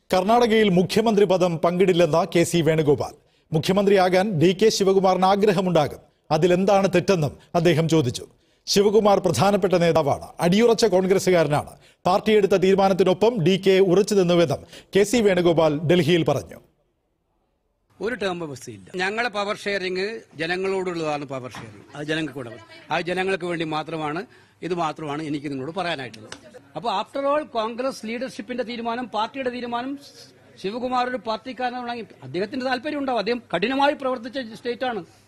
കർണാടകയിൽ മുഖ്യമന്ത്രി പദം പങ്കിടില്ലെന്ന കെ സി വേണുഗോപാൽ മുഖ്യമന്ത്രിയാകാൻ ഡി കെ ശിവകുമാറിന് ആഗ്രഹമുണ്ടാകും അതിലെന്താണ് തെറ്റെന്നും അദ്ദേഹം ചോദിച്ചു ശിവകുമാർ പ്രധാനപ്പെട്ട നേതാവാണ് അടിയുറച്ച കോൺഗ്രസുകാരനാണ് പാർട്ടി എടുത്ത തീരുമാനത്തിനൊപ്പം ഡി കെ ഉറച്ചു നിന്നുവെന്നും കെ സി വേണുഗോപാൽ ഡൽഹിയിൽ പറഞ്ഞു ഒരു ടേം വ്യവസ്ഥയില്ല ഞങ്ങളെ പവർ ഷെയറിംഗ് ജനങ്ങളോടുള്ളതാണ് പവർ ഷെയറിംഗ് അത് ജനങ്ങൾക്ക് കൂടെ ആ ജനങ്ങൾക്ക് വേണ്ടി മാത്രമാണ് ഇത് മാത്രമാണ് എനിക്ക് നിങ്ങളോട് പറയാനായിട്ടുള്ളത് അപ്പോൾ ആഫ്റ്റർ ഓൾ കോൺഗ്രസ് ലീഡർഷിപ്പിന്റെ തീരുമാനം പാർട്ടിയുടെ തീരുമാനം ശിവകുമാർ ഒരു പാർട്ടിക്കാരനാണെങ്കിൽ അദ്ദേഹത്തിന്റെ താല്പര്യം ഉണ്ടാവും അദ്ദേഹം കഠിനമായി പ്രവർത്തിച്ച സ്റ്റേറ്റ് ആണ്